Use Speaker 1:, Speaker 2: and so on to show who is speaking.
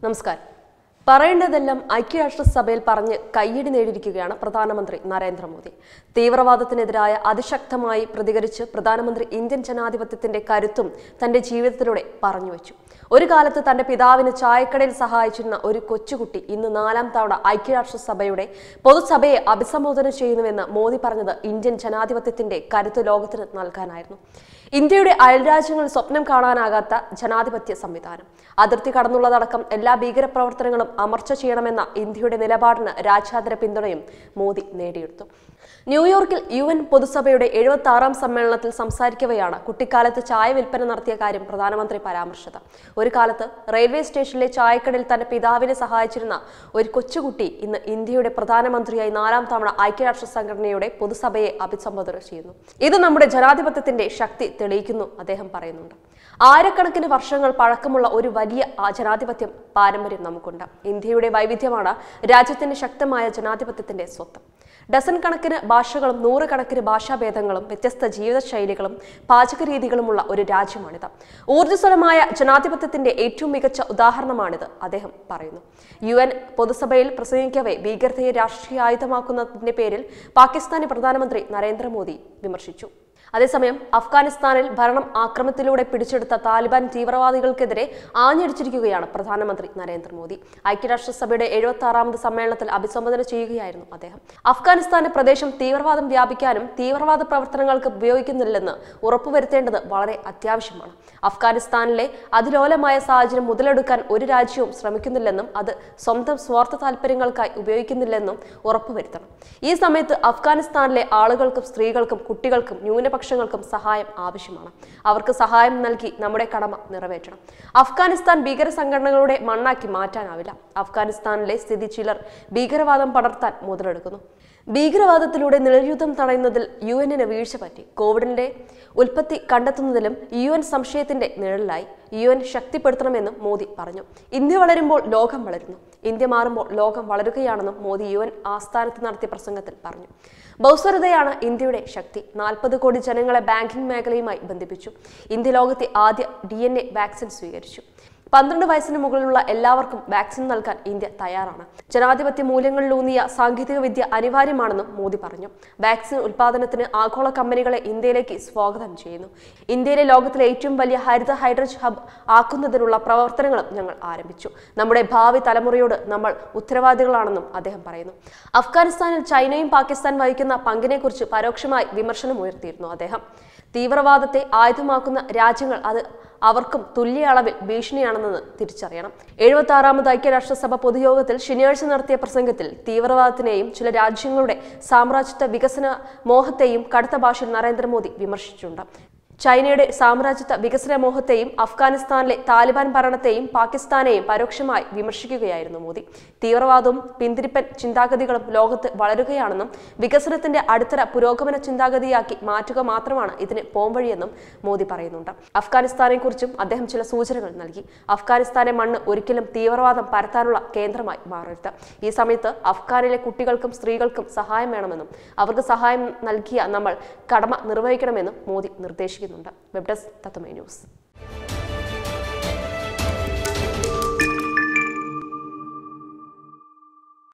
Speaker 1: നമസ്കാരം പറയേണ്ടതെല്ലാം ഐക്യരാഷ്ട്രസഭയിൽ പറഞ്ഞ് കയ്യടി നേടിയിരിക്കുകയാണ് പ്രധാനമന്ത്രി നരേന്ദ്രമോദി തീവ്രവാദത്തിനെതിരായ അതിശക്തമായി പ്രതികരിച്ച് പ്രധാനമന്ത്രി ഇന്ത്യൻ ജനാധിപത്യത്തിന്റെ കരുത്തും തന്റെ ജീവിതത്തിലൂടെ പറഞ്ഞുവെച്ചു ഒരു കാലത്ത് തന്റെ പിതാവിന് ചായക്കടയിൽ സഹായിച്ചിരുന്ന ഒരു കൊച്ചുകുട്ടി ഇന്ന് നാലാം തവണ ഐക്യരാഷ്ട്രസഭയുടെ പൊതുസഭയെ അഭിസംബോധന ചെയ്യുന്നുവെന്ന് മോദി പറഞ്ഞത് ഇന്ത്യൻ ജനാധിപത്യത്തിന്റെ കരുത്ത് ലോകത്തിന് നൽകാനായിരുന്നു ഇന്ത്യയുടെ അയൽരാജ്യങ്ങൾ സ്വപ്നം കാണാനാകാത്ത ജനാധിപത്യ സംവിധാനം അതിർത്തി കടന്നുള്ളതടക്കം എല്ലാ ഭീകരപ്രവർത്തനങ്ങളും അമർച്ച ചെയ്യണമെന്ന ഇന്ത്യയുടെ നിലപാടിന് രാജ്യാന്തര പിന്തുണയും മോദി നേടിയെടുത്തു ന്യൂയോർക്കിൽ യു എൻ പൊതുസഭയുടെ എഴുപത്തി ആറാം സമ്മേളനത്തിൽ സംസാരിക്കവെയാണ് കുട്ടിക്കാലത്ത് ചായ വിൽപ്പന നടത്തിയ കാര്യം പ്രധാനമന്ത്രി പരാമർശിച്ചത് ഒരു കാലത്ത് റെയിൽവേ സ്റ്റേഷനിലെ ചായക്കടയിൽ തന്റെ പിതാവിനെ സഹായിച്ചിരുന്ന ഒരു കൊച്ചുകുട്ടി ഇന്ന് ഇന്ത്യയുടെ പ്രധാനമന്ത്രിയായി നാലാം തവണ ഐക്യരാഷ്ട്ര സംഘടനയുടെ പൊതുസഭയെ അഭിസംബോധന ചെയ്യുന്നു ഇത് നമ്മുടെ ജനാധിപത്യത്തിന്റെ ശക്തി തെളിയിക്കുന്നു അദ്ദേഹം പറയുന്നുണ്ട് ആയിരക്കണക്കിന് വർഷങ്ങൾ പഴക്കമുള്ള ഒരു വലിയ ആ ജനാധിപത്യം പാരമ്പര്യം നമുക്കുണ്ട് ഇന്ത്യയുടെ വൈവിധ്യമാണ് രാജ്യത്തിന്റെ ശക്തമായ ജനാധിപത്യത്തിന്റെ സ്വത്ത് ഡസൻ കണക്കിന് ഭാഷകളും നൂറുകണക്കിന് ഭാഷാഭേദങ്ങളും വ്യത്യസ്ത ജീവിതശൈലികളും പാചകരീതികളുമുള്ള ഒരു രാജ്യമാണിത് ഊർജ്ജസ്വലമായ ജനാധിപത്യത്തിന്റെ ഏറ്റവും മികച്ച ഉദാഹരണമാണിത് അദ്ദേഹം പറയുന്നു യു എൻ പൊതുസഭയിൽ പ്രസംഗിക്കവേ ഭീകരതയെ രാഷ്ട്രീയ ആയുധമാക്കുന്നതിന്റെ പേരിൽ പാകിസ്ഥാനി പ്രധാനമന്ത്രി നരേന്ദ്രമോദി വിമർശിച്ചു അതേസമയം അഫ്ഗാനിസ്ഥാനിൽ ഭരണം ആക്രമണത്തിലൂടെ പിടിച്ചെടുത്ത താലിബാൻ തീവ്രവാദികൾക്കെതിരെ ആഞ്ഞടിച്ചിരിക്കുകയാണ് പ്രധാനമന്ത്രി നരേന്ദ്രമോദി ഐക്യരാഷ്ട്രസഭയുടെ എഴുപത്തി ആറാമത് സമ്മേളനത്തിൽ അഭിസംബോധന ചെയ്യുകയായിരുന്നു അദ്ദേഹം അഫ്ഗാനിസ്ഥാന്റെ പ്രദേശം തീവ്രവാദം വ്യാപിക്കാനും തീവ്രവാദ പ്രവർത്തനങ്ങൾക്ക് ഉപയോഗിക്കുന്നില്ലെന്ന് ഉറപ്പുവരുത്തേണ്ടത് വളരെ അത്യാവശ്യമാണ് അഫ്ഗാനിസ്ഥാനിലെ അതിലോലമായ സാഹചര്യം മുതലെടുക്കാൻ ഒരു രാജ്യവും ശ്രമിക്കുന്നില്ലെന്നും അത് സ്വന്തം സ്വാർത്ഥ താല്പര്യങ്ങൾക്കായി ഉപയോഗിക്കുന്നില്ലെന്നും ഉറപ്പുവരുത്തണം ഈ സമയത്ത് അഫ്ഗാനിസ്ഥാനിലെ ആളുകൾക്കും സ്ത്രീകൾക്കും കുട്ടികൾക്കും ന്യൂനപക്ഷങ്ങൾക്കും സഹായം ആവശ്യമാണ് അവർക്ക് സഹായം നൽകി നമ്മുടെ കടമ നിറവേറ്റണം അഫ്ഗാനിസ്ഥാൻ ഭീകര സംഘടനകളുടെ മണ്ണാക്കി മാറ്റാനാവില്ല അഫ്ഗാനിസ്ഥാനിലെ സ്ഥിതി ചിലർ ഭീകരവാദം പടർത്താൻ മുതലെടുക്കുന്നു ഭീകരവാദത്തിലൂടെ നിഴൽയുദ്ധം തടയുന്നതിൽ യു എന്നിന് വീഴ്ച പറ്റി കോവിഡിന്റെ ഉൽപ്പത്തി കണ്ടെത്തുന്നതിലും യു എൻ സംശയത്തിന്റെ നിഴലിലായി യു എൻ ശക്തിപ്പെടുത്തണമെന്നും മോദി പറഞ്ഞു ഇന്ത്യ വളരുമ്പോൾ ലോകം വളരുന്നു ഇന്ത്യ മാറുമ്പോൾ ലോകം വളരുകയാണെന്നും മോദി യു എൻ ആസ്ഥാനത്ത് നടത്തിയ പ്രസംഗത്തിൽ പറഞ്ഞു ബഹുസ്വരതയാണ് ഇന്ത്യയുടെ ശക്തി നാൽപ്പത് കോടി ജനങ്ങളെ ബാങ്കിംഗ് മേഖലയുമായി ബന്ധിപ്പിച്ചു ഇന്ത്യ ലോകത്തെ ആദ്യ ഡി വാക്സിൻ സ്വീകരിച്ചു പന്ത്രണ്ട് വയസ്സിന് മുകളിലുള്ള എല്ലാവർക്കും വാക്സിൻ നൽകാൻ ഇന്ത്യ തയ്യാറാണ് ജനാധിപത്യ മൂല്യങ്ങളിലൂന്നിയ സാങ്കേതിക വിദ്യ അനിവാര്യമാണെന്നും മോദി പറഞ്ഞു വാക്സിൻ ഉൽപാദനത്തിന് ആഗോള കമ്പനികളെ ഇന്ത്യയിലേക്ക് സ്വാഗതം ചെയ്യുന്നു ഇന്ത്യയിലെ ലോകത്തിലെ ഏറ്റവും വലിയ ഹരിത ഹൈഡ്രജൻ ഹബ് ആക്കുന്നതിനുള്ള പ്രവർത്തനങ്ങളും ഞങ്ങൾ ആരംഭിച്ചു നമ്മുടെ ഭാവി തലമുറയോട് നമ്മൾ ഉത്തരവാദികളാണെന്നും അദ്ദേഹം പറയുന്നു അഫ്ഗാനിസ്ഥാനിൽ ചൈനയും പാകിസ്ഥാൻ വഹിക്കുന്ന പങ്കിനെക്കുറിച്ച് പരോക്ഷമായി വിമർശനം ഉയർത്തിയിരുന്നു അദ്ദേഹം തീവ്രവാദത്തെ ആയുധമാക്കുന്ന രാജ്യങ്ങൾ അത് അവർക്കും തുല്യ അളവിൽ ഭീഷണിയാണെന്ന് തിരിച്ചറിയണം എഴുപത്തി ആറാമത് ഐക്യരാഷ്ട്രസഭ പൊതുയോഗത്തിൽ ശനിയാഴ്ച നടത്തിയ പ്രസംഗത്തിൽ തീവ്രവാദത്തിനെയും ചില രാജ്യങ്ങളുടെ സാമ്രാജ്യത്വ വികസന മോഹത്തെയും കടുത്ത ഭാഷയിൽ നരേന്ദ്രമോദി വിമർശിച്ചിട്ടുണ്ട് ചൈനയുടെ സാമ്രാജ്യത്വ വികസന മോഹത്തെയും അഫ്ഗാനിസ്ഥാനിലെ താലിബാൻ ഭരണത്തെയും പാകിസ്ഥാനെയും പരോക്ഷമായി വിമർശിക്കുകയായിരുന്നു മോദി തീവ്രവാദവും പിന്തിരിപ്പൻ ചിന്താഗതികളും ലോകത്ത് വളരുകയാണെന്നും വികസനത്തിന്റെ അടിത്തറ പുരോഗമന ചിന്താഗതിയാക്കി മാറ്റുക മാത്രമാണ് ഇതിന് പോംവഴിയെന്നും മോദി പറയുന്നുണ്ട് അഫ്ഗാനിസ്ഥാനെ കുറിച്ചും അദ്ദേഹം ചില സൂചനകൾ നൽകി അഫ്ഗാനിസ്ഥാനെ മണ്ണ് ഒരിക്കലും തീവ്രവാദം പരത്താനുള്ള കേന്ദ്രമായി മാറരുത് ഈ സമയത്ത് അഫ്ഗാനിലെ കുട്ടികൾക്കും സ്ത്രീകൾക്കും സഹായം വേണമെന്നും അവർക്ക് സഹായം നൽകിയ നമ്മൾ കടമ നിർവഹിക്കണമെന്നും മോദി നിർദ്ദേശിക്കുന്നുണ്ട് വെബ് ഡെസ്ക് തത്വമേ ന്യൂസ്